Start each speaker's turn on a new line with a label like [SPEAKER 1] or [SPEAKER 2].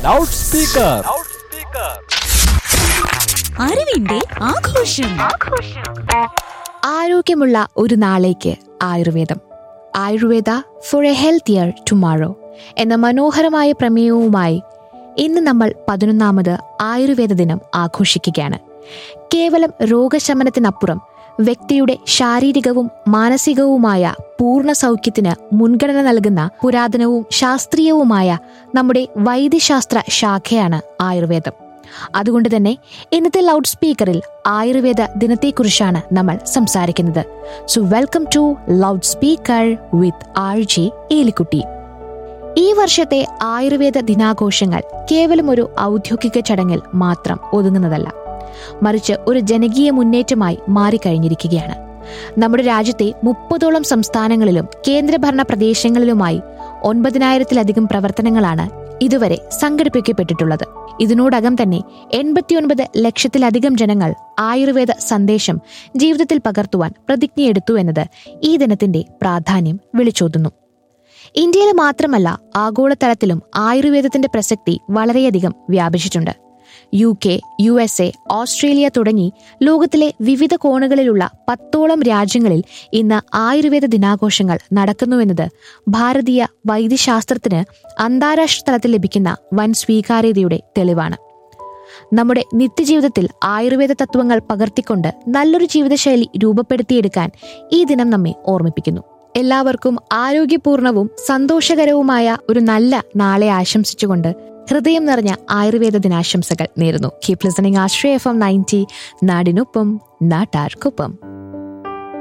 [SPEAKER 1] loud speaker
[SPEAKER 2] അറിവിന്റെ ആഘോഷം
[SPEAKER 3] ആരോഗ്യമുള്ള ഒരു നാളേക്ക് ആയുർവേദം Ayurveda for a healthier tomorrow എന്ന മനോഹരമായ പ്രമേയവുമായി ഇന്ന് നമ്മൾ പതിനൊന്നാമത് ആയുർവേദ ദിനം ആഘോഷിക്കുകയാണ് കേവലം രോഗശമനത്തിനപ്പുറം വ്യക്തിയുടെ ശാരീരികവും മാനസികവുമായ പൂർണ്ണ സൗഖ്യത്തിന് മുൻഗണന നൽകുന്ന പുരാതനവും ശാസ്ത്രീയവുമായ നമ്മുടെ വൈദ്യശാസ്ത്ര ശാഖയാണ് ആയുർവേദം അതുകൊണ്ട് തന്നെ ഇന്നത്തെ ലൗഡ് സ്പീക്കറിൽ ആയുർവേദ ദിനത്തെക്കുറിച്ചാണ് നമ്മൾ സംസാരിക്കുന്നത് so welcome to loud speaker with R J Elikkutty ഈ വർഷത്തെ ആയുർവേദ ദിനാഘോഷങ്ങൾ കേവലം ഒരു ഔദ്യോഗിക ചടങ്ങിൽ മാത്രം ഒതുങ്ങുന്നതല്ല മറിച്ച് ഒരു ജനകീയ മുന്നേറ്റമായി മാറിക്കഴിഞ്ഞിരിക്കുകയാണ് നമ്മുടെ രാജ്യത്തെ മുപ്പതോളം സംസ്ഥാനങ്ങളിലും കേന്ദ്രഭരണ പ്രദേശങ്ങളിലുമായി ഒൻപതിനായിരത്തിലധികം പ്രവർത്തനങ്ങളാണ് ഇതുവരെ സംഘടിപ്പിക്കപ്പെട്ടിട്ടുള്ളത് ഇതിനോടകം തന്നെ എൺപത്തിയൊൻപത് ലക്ഷത്തിലധികം ജനങ്ങൾ ആയുർവേദ സന്ദേശം ജീവിതത്തിൽ പകർത്തുവാൻ പ്രതിജ്ഞയെടുത്തു എന്നത് ഈ ദിനത്തിന്റെ പ്രാധാന്യം വിളിച്ചോതുന്നു ഇന്ത്യയിൽ മാത്രമല്ല ആഗോളതലത്തിലും ആയുർവേദത്തിന്റെ പ്രസക്തി വളരെയധികം വ്യാപിച്ചിട്ടുണ്ട് U K U S A Australia തുടങ്ങി ലോകത്തിലെ വിവിധ കോണുകളിലുള്ള പത്തോളം രാജ്യങ്ങളിൽ ഇന്ന് ആയുർവേദ ദിനാഘോഷങ്ങൾ നടക്കുന്നുവെന്നത് ഭാരതീയ വൈദ്യശാസ്ത്രത്തിന് അന്താരാഷ്ട്ര തലത്തിൽ ലഭിക്കുന്ന വൻ സ്വീകാര്യതയുടെ തെളിവാണ് നമ്മുടെ നിത്യജീവിതത്തിൽ ആയുർവേദ തത്വങ്ങൾ പകർത്തിക്കൊണ്ട് നല്ലൊരു ജീവിതശൈലി രൂപപ്പെടുത്തിയെടുക്കാൻ ഈ ദിനം നമ്മെ ഓർമ്മിപ്പിക്കുന്നു എല്ലാവർക്കും ആരോഗ്യപൂർണവും സന്തോഷകരവുമായ ഒരു നല്ല നാളെ ആശംസിച്ചുകൊണ്ട് ഹൃദയം നിറഞ്ഞ ആയുർവേദ ദിനാശംസകൾ നേരുന്നു keep listening Ashraya F M ninety നാടിനൊപ്പം നാട്ടാർക്കൊപ്പം